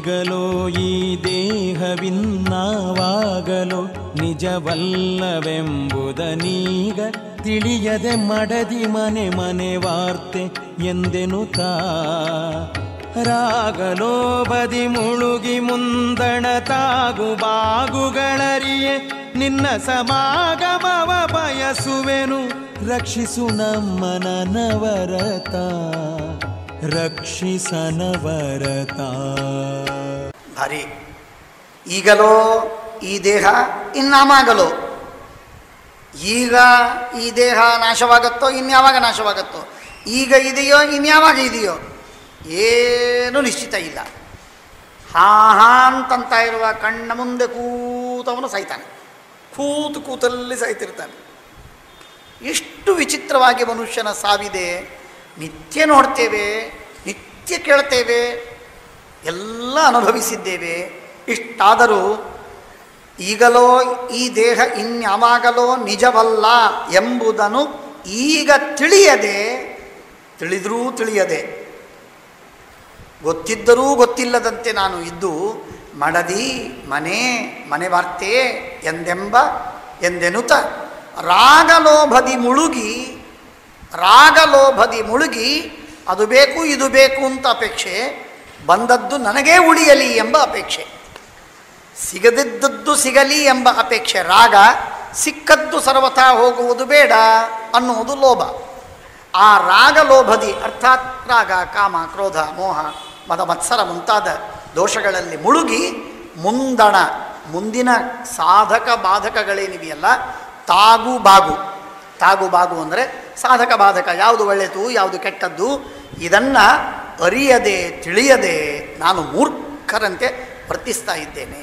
ಈಗಲೋ ಈ ದೇಹವಿನ್ನಾವಾಗಲೋ ನಿಜವಲ್ಲವೆಂಬುದನೀಗ ತಿಳಿಯದೆ ಮಡದಿ ಮನೆ ಮನೆ ವಾರ್ತೆ ಎಂದೆನುತಾ ರಾಗಲೋಬದಿ ಮುಳುಗಿ ಮುಂದಣ ತಾಗು ಬಾಗುಗಳರಿಯೆ ನಿನ್ನ ಸಮಾಗಮವ ಬಯಸುವೆನು ರಕ್ಷಿಸು ನಮ್ಮ ನನವರತ ರಕ್ಷಿಸನವರತ ಭಾರಿ ಈಗಲೋ ಈ ದೇಹ ಇನ್ನಾಮಾಗಲೋ ಈಗ ಈ ದೇಹ ನಾಶವಾಗುತ್ತೋ ಇನ್ಯಾವಾಗ ನಾಶವಾಗುತ್ತೋ ಈಗ ಇದೆಯೋ ಇನ್ಯಾವಾಗ ಇದೆಯೋ ಏನೂ ನಿಶ್ಚಿತ ಇಲ್ಲ ಹಾ ಹಾ ಅಂತಂತ ಇರುವ ಕಣ್ಣ ಮುಂದೆ ಕೂತವನು ಸಾಯ್ತಾನೆ ಕೂತು ಕೂತಲ್ಲಿ ಸಾಯ್ತಿರ್ತಾನೆ ಎಷ್ಟು ವಿಚಿತ್ರವಾಗಿ ಮನುಷ್ಯನ ಸಾವಿದೆ ನಿತ್ಯ ನೋಡ್ತೇವೆ ನಿತ್ಯ ಕೇಳ್ತೇವೆ ಎಲ್ಲ ಅನುಭವಿಸಿದ್ದೇವೆ ಇಷ್ಟಾದರೂ ಈಗಲೋ ಈ ದೇಹ ಇನ್ಯಾವಾಗಲೋ ನಿಜವಲ್ಲ ಎಂಬುದನ್ನು ಈಗ ತಿಳಿಯದೆ ತಿಳಿದರೂ ತಿಳಿಯದೆ ಗೊತ್ತಿದ್ದರೂ ಗೊತ್ತಿಲ್ಲದಂತೆ ನಾನು ಇದ್ದು ಮಡದಿ ಮನೆ ಮನೆ ವಾರ್ತೆ ಎಂದೆಂಬ ಎಂದೆನುತ ರಾಗಲೋಭದಿ ಮುಳುಗಿ ರಾಗಲೋಭದಿ ಮುಳುಗಿ ಅದು ಬೇಕು ಇದು ಬೇಕು ಅಂತ ಅಪೇಕ್ಷೆ ಬಂದದ್ದು ನನಗೇ ಉಳಿಯಲಿ ಎಂಬ ಅಪೇಕ್ಷೆ ಸಿಗದಿದ್ದದ್ದು ಸಿಗಲಿ ಎಂಬ ಅಪೇಕ್ಷೆ ರಾಗ ಸಿಕ್ಕದ್ದು ಸರ್ವಥಾ ಹೋಗುವುದು ಬೇಡ ಅನ್ನುವುದು ಲೋಭ ಆ ರಾಗ ಲೋಭದಿ ಅರ್ಥಾತ್ ರಾಗ ಕಾಮ ಕ್ರೋಧ ಮೋಹ ಮದ ಮತ್ಸರ ಮುಂತಾದ ದೋಷಗಳಲ್ಲಿ ಮುಳುಗಿ ಮುಂದಣ ಮುಂದಿನ ಸಾಧಕ ಬಾಧಕಗಳೇನಿವೆಯಲ್ಲ ತಾಗು ಬಾಗು ತಾಗು ಬಾಗು ಅಂದರೆ ಸಾಧಕ ಬಾಧಕ ಯಾವುದು ಒಳ್ಳೆಯದು ಯಾವುದು ಕೆಟ್ಟದ್ದು ಇದನ್ನು ಅರಿಯದೆ ತಿಳಿಯದೆ ನಾನು ಮೂರ್ಖರಂತೆ ವರ್ತಿಸ್ತಾ ಇದ್ದೇನೆ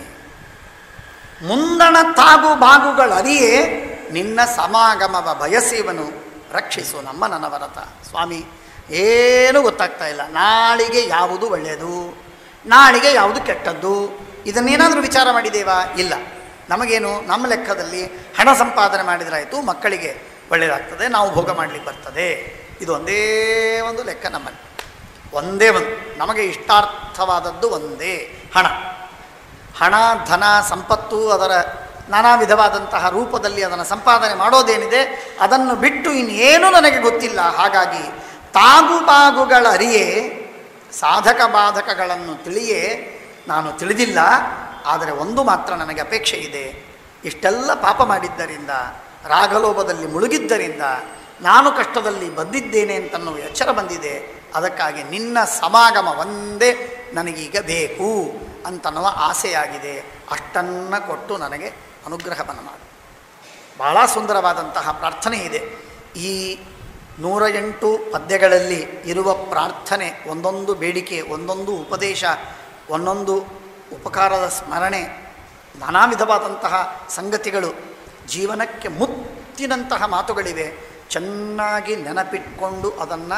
ಮುಂದಣ ತಾಗು ಬಾಗುಗಳರಿಯೇ ನಿನ್ನ ಸಮಾಗಮವ ಬಯಸಿವನು ರಕ್ಷಿಸು ನಮ್ಮ ನನವರತ ಸ್ವಾಮಿ ಏನೂ ಗೊತ್ತಾಗ್ತಾ ಇಲ್ಲ ನಾಳಿಗೆ ಯಾವುದು ಒಳ್ಳೆಯದು ನಾಳಿಗೆ ಯಾವುದು ಕೆಟ್ಟದ್ದು ಇದನ್ನೇನಾದರೂ ವಿಚಾರ ಮಾಡಿದ್ದೇವಾ ಇಲ್ಲ ನಮಗೇನು ನಮ್ಮ ಲೆಕ್ಕದಲ್ಲಿ ಹಣ ಸಂಪಾದನೆ ಮಾಡಿದ್ರಾಯಿತು ಮಕ್ಕಳಿಗೆ ಒಳ್ಳೆಯದಾಗ್ತದೆ ನಾವು ಭೋಗ ಮಾಡಲಿಕ್ಕೆ ಬರ್ತದೆ ಇದು ಒಂದೇ ಒಂದು ಲೆಕ್ಕ ನಮ್ಮಲ್ಲಿ ಒಂದೇ ಒಂದು ನಮಗೆ ಇಷ್ಟಾರ್ಥವಾದದ್ದು ಒಂದೇ ಹಣ ಹಣ ಧನ ಸಂಪತ್ತು ಅದರ ನಾನಾ ವಿಧವಾದಂತಹ ರೂಪದಲ್ಲಿ ಅದನ್ನು ಸಂಪಾದನೆ ಮಾಡೋದೇನಿದೆ ಅದನ್ನು ಬಿಟ್ಟು ಇನ್ನೇನೂ ನನಗೆ ಗೊತ್ತಿಲ್ಲ ಹಾಗಾಗಿ ತಾಗು ಬಾಗುಗಳ ಅರಿಯೇ ಸಾಧಕ ಬಾಧಕಗಳನ್ನು ತಿಳಿಯೇ ನಾನು ತಿಳಿದಿಲ್ಲ ಆದರೆ ಒಂದು ಮಾತ್ರ ನನಗೆ ಅಪೇಕ್ಷೆ ಇದೆ ಇಷ್ಟೆಲ್ಲ ಪಾಪ ಮಾಡಿದ್ದರಿಂದ ರಾಗಲೋಭದಲ್ಲಿ ಮುಳುಗಿದ್ದರಿಂದ ನಾನು ಕಷ್ಟದಲ್ಲಿ ಬಂದಿದ್ದೇನೆ ಅಂತನ್ನೋ ಎಚ್ಚರ ಬಂದಿದೆ ಅದಕ್ಕಾಗಿ ನಿನ್ನ ಸಮಾಗಮ ಒಂದೇ ನನಗೀಗ ಬೇಕು ಅಂತನ್ನುವ ಆಸೆಯಾಗಿದೆ ಅಷ್ಟನ್ನು ಕೊಟ್ಟು ನನಗೆ ಅನುಗ್ರಹವನ್ನು ಮಾಡು ಬಹಳ ಸುಂದರವಾದಂತಹ ಪ್ರಾರ್ಥನೆ ಇದೆ ಈ ನೂರ ಎಂಟು ಪದ್ಯಗಳಲ್ಲಿ ಇರುವ ಪ್ರಾರ್ಥನೆ ಒಂದೊಂದು ಬೇಡಿಕೆ ಒಂದೊಂದು ಉಪದೇಶ ಒಂದೊಂದು ಉಪಕಾರದ ಸ್ಮರಣೆ ನಾನಾ ವಿಧವಾದಂತಹ ಸಂಗತಿಗಳು ಜೀವನಕ್ಕೆ ಮುತ್ತಿನಂತಹ ಮಾತುಗಳಿವೆ ಚೆನ್ನಾಗಿ ನೆನಪಿಟ್ಕೊಂಡು ಅದನ್ನು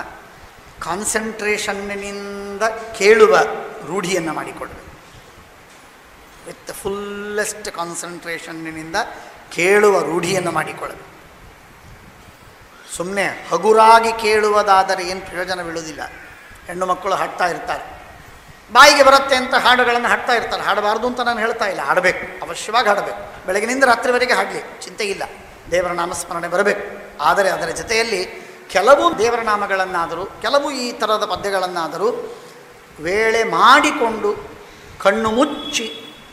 ಕಾನ್ಸಂಟ್ರೇಷನ್ನಿನಿಂದ ಕೇಳುವ ರೂಢಿಯನ್ನು ಮಾಡಿಕೊಳ್ಳಬೇಕು ವಿತ್ ಫುಲ್ಲೆಸ್ಟ್ ಕಾನ್ಸಂಟ್ರೇಷನ್ನಿನಿಂದ ಕೇಳುವ ರೂಢಿಯನ್ನು ಮಾಡಿಕೊಳ್ಳಬೇಕು ಸುಮ್ಮನೆ ಹಗುರಾಗಿ ಕೇಳುವುದಾದರೆ ಏನು ಪ್ರಯೋಜನ ಬೀಳುವುದಿಲ್ಲ ಹೆಣ್ಣು ಮಕ್ಕಳು ಹಾಡ್ತಾ ಇರ್ತಾರೆ ಬಾಯಿಗೆ ಬರುತ್ತೆ ಅಂತ ಹಾಡುಗಳನ್ನು ಹಾಡ್ತಾ ಇರ್ತಾರೆ ಹಾಡಬಾರ್ದು ಅಂತ ನಾನು ಹೇಳ್ತಾ ಇಲ್ಲ ಹಾಡಬೇಕು ಅವಶ್ಯವಾಗಿ ಹಾಡಬೇಕು ಬೆಳಗಿನಿಂದ ರಾತ್ರಿವರೆಗೆ ಹಾಡಲಿ ಚಿಂತೆ ಇಲ್ಲ ದೇವರ ನಾಮಸ್ಮರಣೆ ಬರಬೇಕು ಆದರೆ ಅದರ ಜೊತೆಯಲ್ಲಿ ಕೆಲವು ದೇವರ ನಾಮಗಳನ್ನಾದರೂ ಕೆಲವು ಈ ಥರದ ಪದ್ಯಗಳನ್ನಾದರೂ ವೇಳೆ ಮಾಡಿಕೊಂಡು ಕಣ್ಣು ಮುಚ್ಚಿ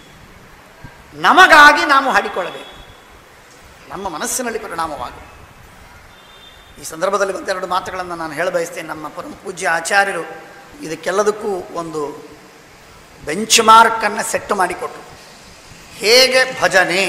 ನಮಗಾಗಿ ನಾವು ಹಾಡಿಕೊಳ್ಳಬೇಕು ನಮ್ಮ ಮನಸ್ಸಿನಲ್ಲಿ ಪರಿಣಾಮವಾಗಿ ಈ ಸಂದರ್ಭದಲ್ಲಿ ಒಂದೆರಡು ಮಾತುಗಳನ್ನು ನಾನು ಹೇಳ ಬಯಸ್ತೇನೆ ನಮ್ಮ ಪರಮ ಪೂಜ್ಯ ಆಚಾರ್ಯರು ಇದಕ್ಕೆಲ್ಲದಕ್ಕೂ ಒಂದು ಬೆಂಚ್ ಮಾರ್ಕನ್ನು ಸೆಟ್ ಮಾಡಿಕೊಟ್ರು ಹೇಗೆ ಭಜನೆ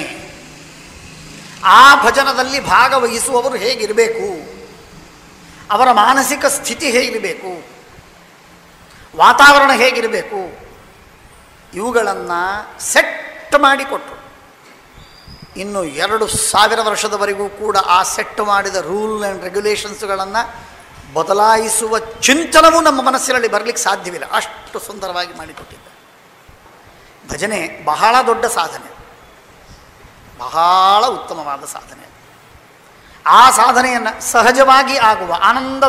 ಆ ಭಜನದಲ್ಲಿ ಭಾಗವಹಿಸುವವರು ಹೇಗಿರಬೇಕು ಅವರ ಮಾನಸಿಕ ಸ್ಥಿತಿ ಹೇಗಿರಬೇಕು ವಾತಾವರಣ ಹೇಗಿರಬೇಕು ಇವುಗಳನ್ನು ಸೆಟ್ ಮಾಡಿಕೊಟ್ರು ಇನ್ನು ಎರಡು ಸಾವಿರ ವರ್ಷದವರೆಗೂ ಕೂಡ ಆ ಸೆಟ್ ಮಾಡಿದ ರೂಲ್ ಆ್ಯಂಡ್ ರೆಗ್ಯುಲೇಷನ್ಸ್ಗಳನ್ನು ಬದಲಾಯಿಸುವ ಚಿಂತನವೂ ನಮ್ಮ ಮನಸ್ಸಿನಲ್ಲಿ ಬರಲಿಕ್ಕೆ ಸಾಧ್ಯವಿಲ್ಲ ಅಷ್ಟು ಸುಂದರವಾಗಿ ಮಾಡಿಕೊಟ್ಟಿದ್ದ ಭಜನೆ ಬಹಳ ದೊಡ್ಡ ಸಾಧನೆ ಬಹಳ ಉತ್ತಮವಾದ ಸಾಧನೆ ಆ ಸಾಧನೆಯನ್ನು ಸಹಜವಾಗಿ ಆಗುವ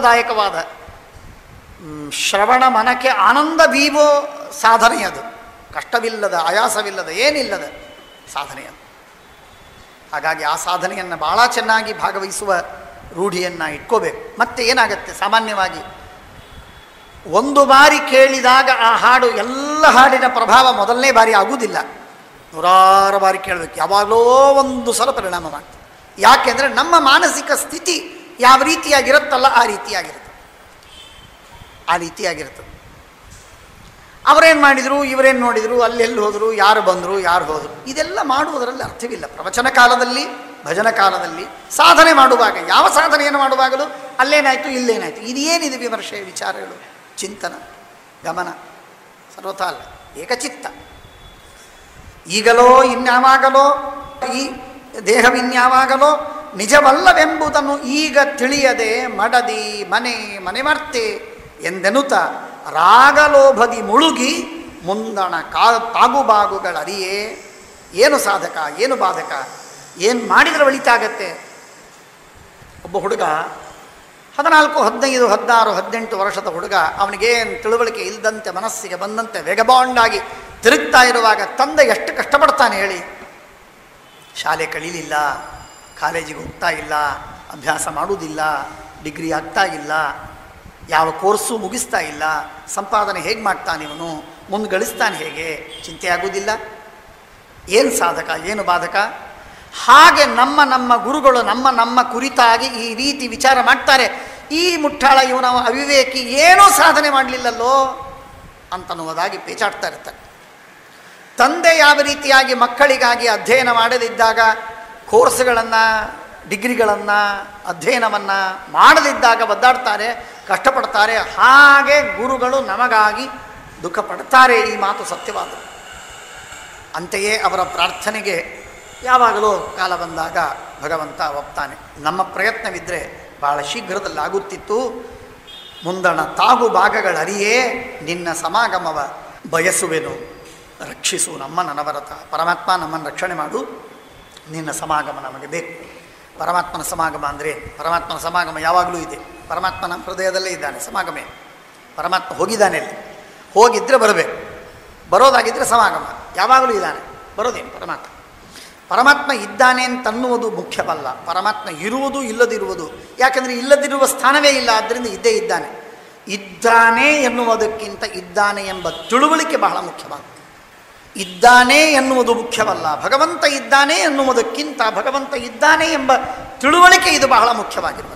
ಆನಂದದಾಯಕವಾದ ಮ್, ಶ್ರವಣ ಮನಕ್ಕೆ ಆನಂದ ಬೀವೋ ಸಾಧನೆ ಅದು ಕಷ್ಟವಿಲ್ಲದ ಆಯಾಸವಿಲ್ಲದ ಏನಿಲ್ಲದ ಸಾಧನೆ ಅದು ಹಾಗಾಗಿ ಆ ಸಾಧನೆಯನ್ನು ಭಾಳ ಚೆನ್ನಾಗಿ ಭಾಗವಹಿಸುವ ರೂಢಿಯನ್ನು ಇಟ್ಕೋಬೇಕು ಮತ್ತೆ ಏನಾಗುತ್ತೆ ಸಾಮಾನ್ಯವಾಗಿ ಒಂದು ಬಾರಿ ಕೇಳಿದಾಗ ಆ ಹಾಡು ಎಲ್ಲ ಹಾಡಿನ ಪ್ರಭಾವ ಮೊದಲನೇ ಬಾರಿ ಆಗುವುದಿಲ್ಲ ನೂರಾರು ಬಾರಿ ಕೇಳಬೇಕು ಯಾವಾಗಲೋ ಒಂದು ಸಲ ಪರಿಣಾಮ ಮಾಡ್ತದೆ ಯಾಕೆಂದರೆ ನಮ್ಮ ಮಾನಸಿಕ ಸ್ಥಿತಿ ಯಾವ ರೀತಿಯಾಗಿರುತ್ತಲ್ಲ ಆ ರೀತಿಯಾಗಿರುತ್ತೆ ಆ ರೀತಿಯಾಗಿರ್ತದೆ ಅವರೇನು ಮಾಡಿದರು ಇವರೇನು ನೋಡಿದರು ಅಲ್ಲೆಲ್ಲಿ ಹೋದರು ಯಾರು ಬಂದರು ಯಾರು ಹೋದರು ಇದೆಲ್ಲ ಮಾಡುವುದರಲ್ಲಿ ಅರ್ಥವಿಲ್ಲ ಪ್ರವಚನ ಕಾಲದಲ್ಲಿ ಭಜನ ಕಾಲದಲ್ಲಿ ಸಾಧನೆ ಮಾಡುವಾಗ ಯಾವ ಸಾಧನೆಯನ್ನು ಮಾಡುವಾಗಲೂ ಅಲ್ಲೇನಾಯಿತು ಇಲ್ಲೇನಾಯಿತು ಇದೇನಿದೆ ವಿಮರ್ಶೆ ವಿಚಾರಗಳು ಚಿಂತನ ಗಮನ ಸರ್ವತಾ ಅಲ್ಲ ಏಕಚಿತ್ತ ಈಗಲೋ ಇನ್ಯಾವಾಗಲೋ ಈ ದೇಹವಿನ್ಯಾವಾಗಲೋ ನಿಜವಲ್ಲವೆಂಬುದನ್ನು ಈಗ ತಿಳಿಯದೆ ಮಡದಿ ಮನೆ ಮನೆ ಮರ್ತೆ ಎಂದೆನುತ ರಾಗಲೋಭದಿ ಮುಳುಗಿ ಮುಂದಣ ಕಾ ತಾಗುಬಾಗುಗಳರಿಯೇ ಏನು ಸಾಧಕ ಏನು ಬಾಧಕ ಏನು ಮಾಡಿದರೆ ಒಳಿತಾಗತ್ತೆ ಒಬ್ಬ ಹುಡುಗ ಹದಿನಾಲ್ಕು ಹದಿನೈದು ಹದಿನಾರು ಹದಿನೆಂಟು ವರ್ಷದ ಹುಡುಗ ಅವನಿಗೇನು ತಿಳುವಳಿಕೆ ಇಲ್ಲದಂತೆ ಮನಸ್ಸಿಗೆ ಬಂದಂತೆ ವೆಗಬಾಂಡಾಗಿ ತಿರುಗ್ತಾ ಇರುವಾಗ ತಂದೆ ಎಷ್ಟು ಕಷ್ಟಪಡ್ತಾನೆ ಹೇಳಿ ಶಾಲೆ ಕಳೀಲಿಲ್ಲ ಕಾಲೇಜಿಗೆ ಹೋಗ್ತಾ ಇಲ್ಲ ಅಭ್ಯಾಸ ಮಾಡುವುದಿಲ್ಲ ಡಿಗ್ರಿ ಆಗ್ತಾ ಇಲ್ಲ ಯಾವ ಕೋರ್ಸು ಮುಗಿಸ್ತಾ ಇಲ್ಲ ಸಂಪಾದನೆ ಹೇಗೆ ಮಾಡ್ತಾನೆ ಇವನು ಮುಂದೆ ಗಳಿಸ್ತಾನೆ ಹೇಗೆ ಚಿಂತೆ ಆಗುವುದಿಲ್ಲ ಏನು ಸಾಧಕ ಏನು ಬಾಧಕ ಹಾಗೆ ನಮ್ಮ ನಮ್ಮ ಗುರುಗಳು ನಮ್ಮ ನಮ್ಮ ಕುರಿತಾಗಿ ಈ ರೀತಿ ವಿಚಾರ ಮಾಡ್ತಾರೆ ಈ ಮುಟ್ಟಾಳ ಇವನ ಅವಿವೇಕಿ ಏನೂ ಸಾಧನೆ ಮಾಡಲಿಲ್ಲಲ್ಲೋ ಅಂತನ್ನುವುದಾಗಿ ಪೇಚಾಡ್ತಾ ಇರ್ತಾರೆ ತಂದೆ ಯಾವ ರೀತಿಯಾಗಿ ಮಕ್ಕಳಿಗಾಗಿ ಅಧ್ಯಯನ ಮಾಡದಿದ್ದಾಗ ಕೋರ್ಸ್ಗಳನ್ನು ಡಿಗ್ರಿಗಳನ್ನು ಅಧ್ಯಯನವನ್ನು ಮಾಡದಿದ್ದಾಗ ಒದ್ದಾಡ್ತಾರೆ ಕಷ್ಟಪಡ್ತಾರೆ ಹಾಗೆ ಗುರುಗಳು ನಮಗಾಗಿ ದುಃಖ ಪಡ್ತಾರೆ ಈ ಮಾತು ಸತ್ಯವಾದ ಅಂತೆಯೇ ಅವರ ಪ್ರಾರ್ಥನೆಗೆ ಯಾವಾಗಲೂ ಕಾಲ ಬಂದಾಗ ಭಗವಂತ ಒಪ್ತಾನೆ ನಮ್ಮ ಪ್ರಯತ್ನವಿದ್ದರೆ ಬಹಳ ಶೀಘ್ರದಲ್ಲಿ ಆಗುತ್ತಿತ್ತು ಮುಂದಣ ತಾಗು ಭಾಗಗಳರಿಯೇ ನಿನ್ನ ಸಮಾಗಮವ ಬಯಸುವೆನು ರಕ್ಷಿಸು ನಮ್ಮ ನನವರತ ಪರಮಾತ್ಮ ನಮ್ಮನ್ನು ರಕ್ಷಣೆ ಮಾಡು ನಿನ್ನ ಸಮಾಗಮ ನಮಗೆ ಬೇಕು ಪರಮಾತ್ಮನ ಸಮಾಗಮ ಅಂದರೆ ಪರಮಾತ್ಮನ ಸಮಾಗಮ ಯಾವಾಗಲೂ ಇದೆ ಪರಮಾತ್ಮನ ಹೃದಯದಲ್ಲೇ ಇದ್ದಾನೆ ಸಮಾಗಮೇ ಪರಮಾತ್ಮ ಹೋಗಿದ್ದಾನೆ ಅಲ್ಲಿ ಹೋಗಿದ್ದರೆ ಬರಬೇಕು ಬರೋದಾಗಿದ್ದರೆ ಸಮಾಗಮ ಯಾವಾಗಲೂ ಇದ್ದಾನೆ ಬರೋದೇನು ಪರಮಾತ್ಮ ಪರಮಾತ್ಮ ಇದ್ದಾನೆ ಅಂತನ್ನುವುದು ಮುಖ್ಯವಲ್ಲ ಪರಮಾತ್ಮ ಇರುವುದು ಇಲ್ಲದಿರುವುದು ಯಾಕಂದರೆ ಇಲ್ಲದಿರುವ ಸ್ಥಾನವೇ ಇಲ್ಲ ಆದ್ದರಿಂದ ಇದ್ದೇ ಇದ್ದಾನೆ ಇದ್ದಾನೆ ಎನ್ನುವುದಕ್ಕಿಂತ ಇದ್ದಾನೆ ಎಂಬ ತಿಳುವಳಿಕೆ ಬಹಳ ಮುಖ್ಯವಾದ ಇದ್ದಾನೆ ಎನ್ನುವುದು ಮುಖ್ಯವಲ್ಲ ಭಗವಂತ ಇದ್ದಾನೆ ಎನ್ನುವುದಕ್ಕಿಂತ ಭಗವಂತ ಇದ್ದಾನೆ ಎಂಬ ತಿಳುವಳಿಕೆ ಇದು ಬಹಳ ಮುಖ್ಯವಾಗಿರುವಂಥ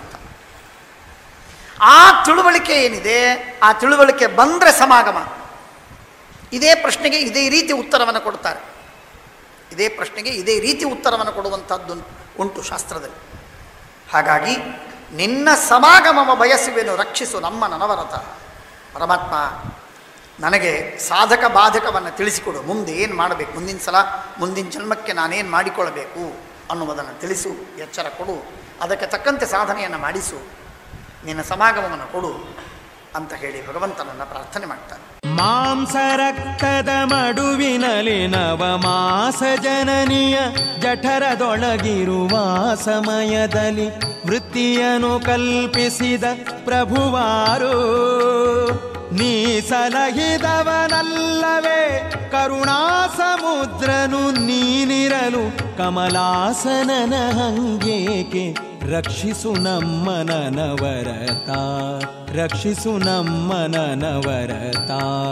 ಆ ತಿಳುವಳಿಕೆ ಏನಿದೆ ಆ ತಿಳುವಳಿಕೆ ಬಂದರೆ ಸಮಾಗಮ ಇದೇ ಪ್ರಶ್ನೆಗೆ ಇದೇ ರೀತಿ ಉತ್ತರವನ್ನು ಕೊಡ್ತಾರೆ ಇದೇ ಪ್ರಶ್ನೆಗೆ ಇದೇ ರೀತಿ ಉತ್ತರವನ್ನು ಕೊಡುವಂಥದ್ದು ಉಂಟು ಶಾಸ್ತ್ರದಲ್ಲಿ ಹಾಗಾಗಿ ನಿನ್ನ ಸಮಾಗಮವ ಬಯಸುವೆನು ರಕ್ಷಿಸು ನಮ್ಮ ನನವರತ ಪರಮಾತ್ಮ ನನಗೆ ಸಾಧಕ ಬಾಧಕವನ್ನು ತಿಳಿಸಿಕೊಡು ಮುಂದೆ ಏನು ಮಾಡಬೇಕು ಮುಂದಿನ ಸಲ ಮುಂದಿನ ಜನ್ಮಕ್ಕೆ ನಾನೇನು ಮಾಡಿಕೊಳ್ಳಬೇಕು ಅನ್ನುವುದನ್ನು ತಿಳಿಸು ಎಚ್ಚರ ಕೊಡು ಅದಕ್ಕೆ ತಕ್ಕಂತೆ ಸಾಧನೆಯನ್ನು ಮಾಡಿಸು ನಿನ್ನ ಸಮಾಗಮವನ್ನು ಕೊಡು ಅಂತ ಹೇಳಿ ಭಗವಂತನನ್ನು ಪ್ರಾರ್ಥನೆ ಮಾಡ್ತಾನೆ ಮಾಂಸ ರಕ್ತದ ಮಡುವಿನಲ್ಲಿ ನವಮಾಸ ಜನನಿಯ ಜಠರದೊಳಗಿರುವ ಸಮಯದಲ್ಲಿ ವೃತ್ತಿಯನ್ನು ಕಲ್ಪಿಸಿದ ಪ್ರಭುವಾರು ನೀ ಸಲಹಿದವನಲ್ಲವೇ ಕರುಣಾ ಸಮುದ್ರನು ನೀನಿರಲು ಕಮಲಾಸನನ ಹಂಗೇಕೆ ರಕ್ಷಿಸು ನಮ್ಮ ನನವರತ ರಕ್ಷಿಸು ನಮ್ಮ ನನವರತ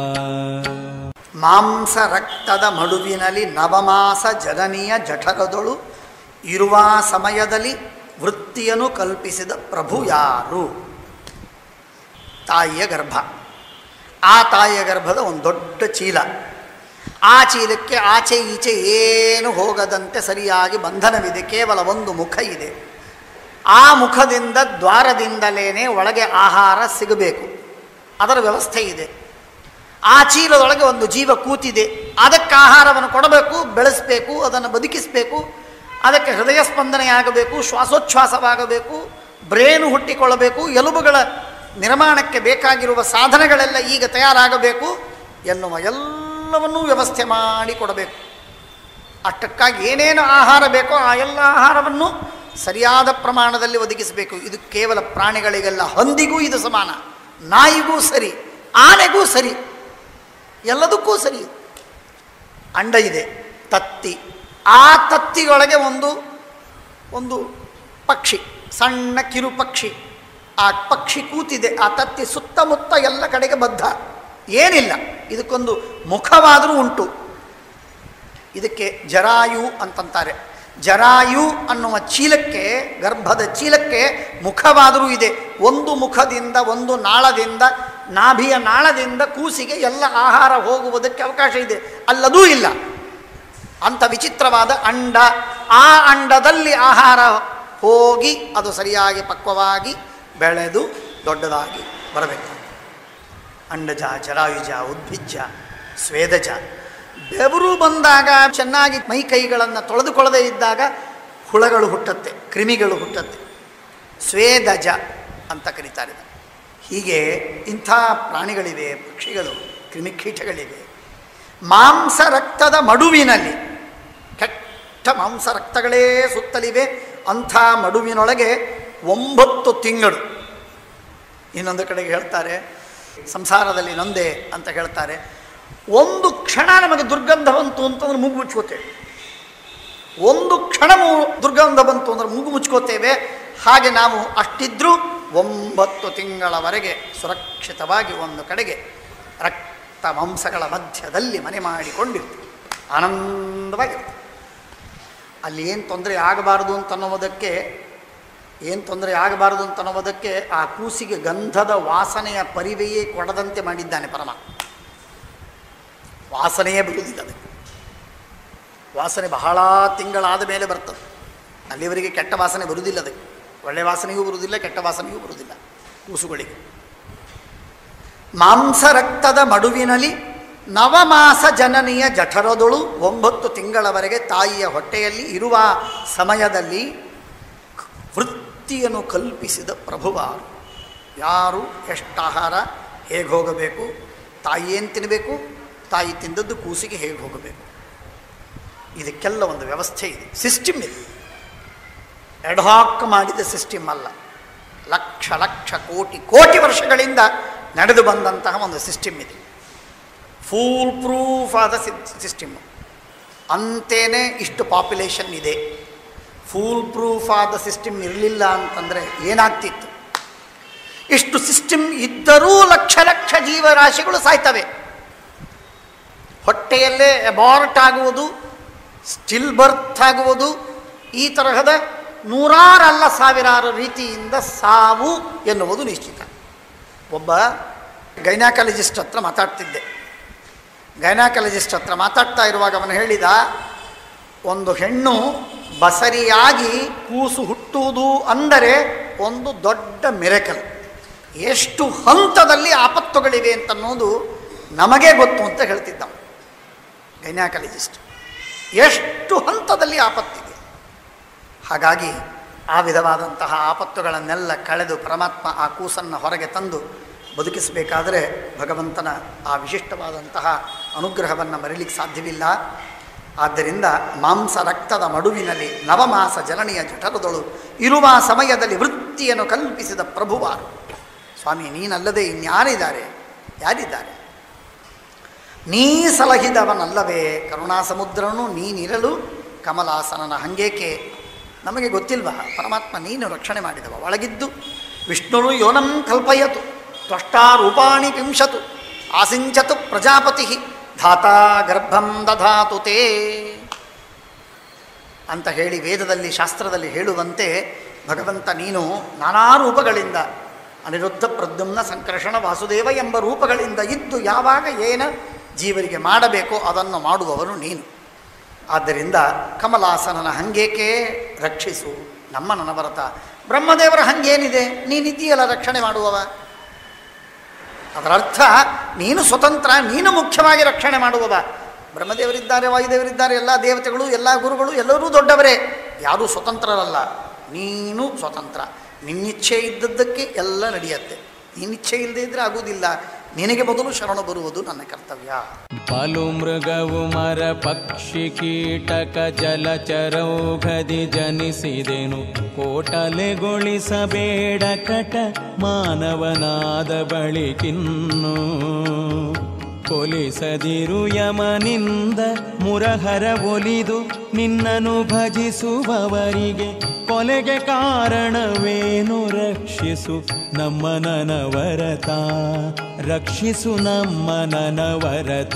ಮಾಂಸ ರಕ್ತದ ಮಡುವಿನಲ್ಲಿ ನವಮಾಸ ಜನನಿಯ ಜಠರದೊಳು ಇರುವ ಸಮಯದಲ್ಲಿ ವೃತ್ತಿಯನ್ನು ಕಲ್ಪಿಸಿದ ಪ್ರಭು ಯಾರು ತಾಯಿಯ ಗರ್ಭ ಆ ತಾಯಿಯ ಗರ್ಭದ ಒಂದು ದೊಡ್ಡ ಚೀಲ ಆ ಚೀಲಕ್ಕೆ ಆಚೆ ಈಚೆ ಏನು ಹೋಗದಂತೆ ಸರಿಯಾಗಿ ಬಂಧನವಿದೆ ಕೇವಲ ಒಂದು ಮುಖ ಇದೆ ಆ ಮುಖದಿಂದ ದ್ವಾರದಿಂದಲೇ ಒಳಗೆ ಆಹಾರ ಸಿಗಬೇಕು ಅದರ ವ್ಯವಸ್ಥೆ ಇದೆ ಆ ಚೀಲದೊಳಗೆ ಒಂದು ಜೀವ ಕೂತಿದೆ ಅದಕ್ಕೆ ಆಹಾರವನ್ನು ಕೊಡಬೇಕು ಬೆಳೆಸಬೇಕು ಅದನ್ನು ಬದುಕಿಸಬೇಕು ಅದಕ್ಕೆ ಹೃದಯ ಸ್ಪಂದನೆಯಾಗಬೇಕು ಶ್ವಾಸೋಚ್ಛ್ವಾಸವಾಗಬೇಕು ಬ್ರೇನು ಹುಟ್ಟಿಕೊಳ್ಳಬೇಕು ಎಲುಬುಗಳ ನಿರ್ಮಾಣಕ್ಕೆ ಬೇಕಾಗಿರುವ ಸಾಧನಗಳೆಲ್ಲ ಈಗ ತಯಾರಾಗಬೇಕು ಎನ್ನುವ ಎಲ್ಲವನ್ನೂ ವ್ಯವಸ್ಥೆ ಮಾಡಿ ಕೊಡಬೇಕು ಅಷ್ಟಕ್ಕಾಗಿ ಏನೇನು ಆಹಾರ ಬೇಕೋ ಆ ಎಲ್ಲ ಆಹಾರವನ್ನು ಸರಿಯಾದ ಪ್ರಮಾಣದಲ್ಲಿ ಒದಗಿಸಬೇಕು ಇದು ಕೇವಲ ಪ್ರಾಣಿಗಳಿಗೆಲ್ಲ ಹಂದಿಗೂ ಇದು ಸಮಾನ ನಾಯಿಗೂ ಸರಿ ಆನೆಗೂ ಸರಿ ಎಲ್ಲದಕ್ಕೂ ಸರಿ ಅಂಡ ಇದೆ ತತ್ತಿ ಆ ತತ್ತಿಯೊಳಗೆ ಒಂದು ಒಂದು ಪಕ್ಷಿ ಸಣ್ಣ ಕಿರು ಪಕ್ಷಿ ಆ ಪಕ್ಷಿ ಕೂತಿದೆ ಆ ತತ್ತಿ ಸುತ್ತಮುತ್ತ ಎಲ್ಲ ಕಡೆಗೆ ಬದ್ಧ ಏನಿಲ್ಲ ಇದಕ್ಕೊಂದು ಮುಖವಾದರೂ ಉಂಟು ಇದಕ್ಕೆ ಜರಾಯು ಅಂತಂತಾರೆ ಜರಾಯು ಅನ್ನುವ ಚೀಲಕ್ಕೆ ಗರ್ಭದ ಚೀಲಕ್ಕೆ ಮುಖವಾದರೂ ಇದೆ ಒಂದು ಮುಖದಿಂದ ಒಂದು ನಾಳದಿಂದ ನಾಭಿಯ ನಾಳದಿಂದ ಕೂಸಿಗೆ ಎಲ್ಲ ಆಹಾರ ಹೋಗುವುದಕ್ಕೆ ಅವಕಾಶ ಇದೆ ಅಲ್ಲದೂ ಇಲ್ಲ ಅಂಥ ವಿಚಿತ್ರವಾದ ಅಂಡ ಆ ಅಂಡದಲ್ಲಿ ಆಹಾರ ಹೋಗಿ ಅದು ಸರಿಯಾಗಿ ಪಕ್ವವಾಗಿ ಬೆಳೆದು ದೊಡ್ಡದಾಗಿ ಬರಬೇಕು ಅಂಡಜ ಜರಾಯುಜ ಉದ್ಭಿಜ್ಜ ಸ್ವೇದಜ ಬೆವರು ಬಂದಾಗ ಚೆನ್ನಾಗಿ ಮೈ ಕೈಗಳನ್ನು ತೊಳೆದುಕೊಳ್ಳದೇ ಇದ್ದಾಗ ಹುಳಗಳು ಹುಟ್ಟತ್ತೆ ಕ್ರಿಮಿಗಳು ಹುಟ್ಟತ್ತೆ ಸ್ವೇದಜ ಅಂತ ಕರೀತಾರೆ ಇದನ್ನು. ಹೀಗೆ ಇಂಥ ಪ್ರಾಣಿಗಳಿವೆ ಪಕ್ಷಿಗಳು ಕ್ರಿಮಿಕೀಟಗಳಿವೆ ಮಾಂಸ ರಕ್ತದ ಮಡುವಿನಲ್ಲಿ ಕೆಟ್ಟ ಮಾಂಸ ರಕ್ತಗಳೇ ಸುತ್ತಲಿವೆ ಅಂಥ ಮಡುವಿನೊಳಗೆ ಒಂಬತ್ತು ತಿಂಗಳು ಇನ್ನೊಂದು ಕಡೆಗೆ ಹೇಳ್ತಾರೆ ಸಂಸಾರದಲ್ಲಿ ನೊಂದೆ ಅಂತ ಹೇಳ್ತಾರೆ ಒಂದು ಕ್ಷಣ ನಮಗೆ ದುರ್ಗಂಧ ಬಂತು ಅಂತಂದ್ರೆ ಮೂಗು ಮುಚ್ಕೋತೇವೆ ಒಂದು ಕ್ಷಣ ಮು- ದುರ್ಗಂಧ ಬಂತು ಅಂದ್ರೆ ಮೂಗು ಮುಚ್ಕೋತೇವೆ ಹಾಗೆ ನಾವು ಅಷ್ಟಿದ್ರೂ ಒಂಬತ್ತು ತಿಂಗಳವರೆಗೆ ಸುರಕ್ಷಿತವಾಗಿ ಒಂದು ಕಡೆಗೆ ರಕ್ತ ಮಾಂಸಗಳ ಮಧ್ಯದಲ್ಲಿ ಮನೆ ಮಾಡಿಕೊಂಡಿರ್ತೀವಿ ಆನಂದವಾಗಿರ್ತೀವಿ ಅಲ್ಲಿ ಏನು ತೊಂದರೆ ಆಗಬಾರದು ಅಂತ ಅನ್ನೋದಕ್ಕೆ ಏನು ತೊಂದರೆ ಆಗಬಾರದು ಅಂತ ಅನ್ನೋದಕ್ಕೆ ಆ ಕೂಸಿಗೆ ಗಂಧದ ವಾಸನೆಯ ಪರಿವೆಯೇ ಕೊಡದಂತೆ ಮಾಡಿದ್ದಾನೆ ಪರಮಾತ್ಮ ವಾಸನೆಯೇ ಬರುವುದಿಲ್ಲ ಅದಕ್ಕೆ ವಾಸನೆ ಬಹಳ ತಿಂಗಳಾದ ಮೇಲೆ ಬರ್ತದೆ ಅಲ್ಲಿವರೆಗೆ ಕೆಟ್ಟ ವಾಸನೆ ಬರುವುದಿಲ್ಲ ಅದಕ್ಕೆ ಒಳ್ಳೆ ವಾಸನೆಯೂ ಬರುವುದಿಲ್ಲ ಕೆಟ್ಟ ವಾಸನೆಯೂ ಬರುವುದಿಲ್ಲ ಕೂಸುಗಳಿಗೆ ಮಾಂಸ ರಕ್ತದ ಮಡುವಿನಲ್ಲಿ ನವಮಾಸ ಜನನಿಯ ಜಠರದೊಳು ಒಂಬತ್ತು ತಿಂಗಳವರೆಗೆ ತಾಯಿಯ ಹೊಟ್ಟೆಯಲ್ಲಿ ಇರುವ ಸಮಯದಲ್ಲಿ ವೃತ್ತಿಯನ್ನು ಕಲ್ಪಿಸಿದ ಪ್ರಭುವ ಯಾರು ಎಷ್ಟು ಆಹಾರ ಹೇಗೆ ಹೋಗಬೇಕು ತಾಯಿ ಏನು ತಿನ್ನಬೇಕು ತಾಯಿ ತಿಂದದ್ದು ಕೂಸಿಗೆ ಹೇಗೆ ಹೋಗಬೇಕು ಇದಕ್ಕೆಲ್ಲ ಒಂದು ವ್ಯವಸ್ಥೆ ಇದೆ ಸಿಸ್ಟಮ್ ಇದೆ ಎಡ್ಹಾಕ್ ಮಾಡಿದ ಸಿಸ್ಟಮ್ ಅಲ್ಲ ಲಕ್ಷ ಲಕ್ಷ ಕೋಟಿ ಕೋಟಿ ವರ್ಷಗಳಿಂದ ನಡೆದು ಬಂದಂತಹ ಒಂದು ಸಿಸ್ಟಮ್ ಇದೆ ಫೂಲ್ ಪ್ರೂಫ್ ಆದ ಸಿಸ್ಟಮ್ ಅಂತೇನೆ ಇಷ್ಟು ಪಾಪ್ಯುಲೇಷನ್ ಇದೆ ಫೂಲ್ ಪ್ರೂಫ್ ಆದ ಸಿಸ್ಟಮ್ ಇರಲಿಲ್ಲ ಅಂತಂದರೆ ಏನಾಗ್ತಿತ್ತು ಇಷ್ಟು ಸಿಸ್ಟಮ್ ಇದ್ದರೂ ಲಕ್ಷ ಲಕ್ಷ ಜೀವರಾಶಿಗಳು ಸಾಯ್ತವೆ ಹೊಟ್ಟೆಯಲ್ಲೇ ಅಬಾರ್ಟ್ ಆಗುವುದು ಸ್ಟಿಲ್ ಬರ್ತ್ ಆಗುವುದು ಈ ತರಹದ ನೂರಾರಲ್ಲ ಸಾವಿರಾರು ರೀತಿಯಿಂದ ಸಾವು ಎನ್ನುವುದು ನಿಶ್ಚಿತ ಒಬ್ಬ ಗೈನಾಕಾಲಜಿಸ್ಟ್ ಹತ್ರ ಮಾತಾಡ್ತಿದ್ದೆ ಗೈನಾಕಾಲಜಿಸ್ಟ್ ಹತ್ರ ಮಾತಾಡ್ತಾ ಇರುವಾಗ ಅವನು ಹೇಳಿದ ಒಂದು ಹೆಣ್ಣು ಬಸರಿಯಾಗಿ ಕೂಸು ಹುಟ್ಟುವುದು ಅಂದರೆ ಒಂದು ದೊಡ್ಡ ಮಿರೆಕಲ್ ಎಷ್ಟು ಹಂತದಲ್ಲಿ ಆಪತ್ತುಗಳಿವೆ ಅಂತನ್ನೋದು ನಮಗೆ ಗೊತ್ತು ಅಂತ ಹೇಳ್ತಿದ್ದ ಗೈನಾಕಾಲಜಿಸ್ಟ್ ಎಷ್ಟು ಹಂತದಲ್ಲಿ ಆಪತ್ತಿದೆ ಹಾಗಾಗಿ ಆ ವಿಧವಾದಂತಹ ಆಪತ್ತುಗಳನ್ನೆಲ್ಲ ಕಳೆದು ಪರಮಾತ್ಮ ಆ ಕೂಸನ್ನು ಹೊರಗೆ ತಂದು ಬದುಕಿಸಬೇಕಾದರೆ ಭಗವಂತನ ಆ ವಿಶಿಷ್ಟವಾದಂತಹ ಅನುಗ್ರಹವನ್ನು ಮರಿಲಿಕ್ಕೆ ಸಾಧ್ಯವಿಲ್ಲ ಆದ್ದರಿಂದ ಮಾಂಸ ರಕ್ತದ ಮಡುವಿನಲ್ಲಿ ನವಮಾಸ ಜನನಿಯ ಜಠರದೊಳು ಇರುವ ಸಮಯದಲ್ಲಿ ವೃತ್ತಿಯನ್ನು ಕಲ್ಪಿಸಿದ ಪ್ರಭುವಾರು ಸ್ವಾಮಿ ನೀನಲ್ಲದೆ ಇನ್ಯಾರಿದ್ದಾರೆ ಯಾರಿದ್ದಾರೆ ನೀ ಸಲಹಿದವನಲ್ಲವೇ ಕರುಣಾಸಮುದ್ರನು ನೀನಿರಲು ಕಮಲಾಸನನ ಹಂಗೇಕೆ ನಮಗೆ ಗೊತ್ತಿಲ್ವಾ ಪರಮಾತ್ಮ ನೀನು ರಕ್ಷಣೆ ಮಾಡಿದವ ಒಳಗಿದ್ದು ವಿಷ್ಣುರು ಯೋನಂ ಕಲ್ಪಯತು ತ್ವಷ್ಟಾರೂಪಾಣಿ ಪಿಂಶತು ಆಸಿಂಚತು ಪ್ರಜಾಪತಿ ಧಾತಾ ಗರ್ಭಂ ದಧಾತು ತೇ ಅಂತ ಹೇಳಿ ವೇದದಲ್ಲಿ ಶಾಸ್ತ್ರದಲ್ಲಿ ಹೇಳುವಂತೆ ಭಗವಂತ ನೀನು ನಾನಾ ರೂಪಗಳಿಂದ ಅನಿರುದ್ಧ ಪ್ರದ್ಯುಮ್ನ ಸಂಕರ್ಷಣ ವಾಸುದೇವ ಎಂಬ ರೂಪಗಳಿಂದ ಇದ್ದು ಯಾವಾಗ ಏನು ಜೀವರಿಗೆ ಮಾಡಬೇಕೋ ಅದನ್ನು ಮಾಡುವವನು ನೀನು ಆದ್ದರಿಂದ ಕಮಲಾಸನನ ಹಂಗೇಕೆ ರಕ್ಷಿಸು ನಮ್ಮ ನನವರತ ಬ್ರಹ್ಮದೇವರ ಹಂಗೇನಿದೆ ನೀನಿದ್ದೀಯಲ್ಲ ರಕ್ಷಣೆ ಮಾಡುವವ ಅದರ ಅರ್ಥ ನೀನು ಸ್ವತಂತ್ರ ನೀನು ಮುಖ್ಯವಾಗಿ ರಕ್ಷಣೆ ಮಾಡುವವ ಬ್ರಹ್ಮದೇವರಿದ್ದಾರೆ ವಾಯುದೇವರಿದ್ದಾರೆ ಎಲ್ಲ ದೇವತೆಗಳು ಎಲ್ಲ ಗುರುಗಳು ಎಲ್ಲರೂ ದೊಡ್ಡವರೇ ಯಾರೂ ಸ್ವತಂತ್ರರಲ್ಲ ನೀನು ಸ್ವತಂತ್ರ ನಿನ್ನಿಚ್ಛೆ ಇದ್ದದ್ದಕ್ಕೆ ಎಲ್ಲ ನಡೆಯುತ್ತೆ ನಿನ್ನಿಚ್ಛೆ ಇಲ್ಲದೆ ಇದ್ದರೆ ಆಗುವುದಿಲ್ಲ ನಿನಗೆ ಮೊದಲು ಶರಣು ಬರುವುದು ನನ್ನ ಕರ್ತವ್ಯ ಬಲು ಮೃಗವು ಮರ ಪಕ್ಷಿ ಕೀಟಕ ಜಲಚರೌಘದಿ ಜನಿಸಿದೆನು ಕೋಟಲೆಗೊಳಿಸಬೇಡ ಕಟ ಮಾನವನಾದ ಬಳಿಕಿನ್ನು ಕೊಲಿಸದಿರು ಯಮನಿಂದ ಮುರಹರ ಒಲಿದು ನಿನ್ನನು ಭಜಿಸುವವರಿಗೆ ಕೊಲೆಗೆ ಕಾರಣವೇನು ರಕ್ಷಿಸು ನಮ್ಮ ನನವರತ ರಕ್ಷಿಸು ನಮ್ಮ ನನವರತ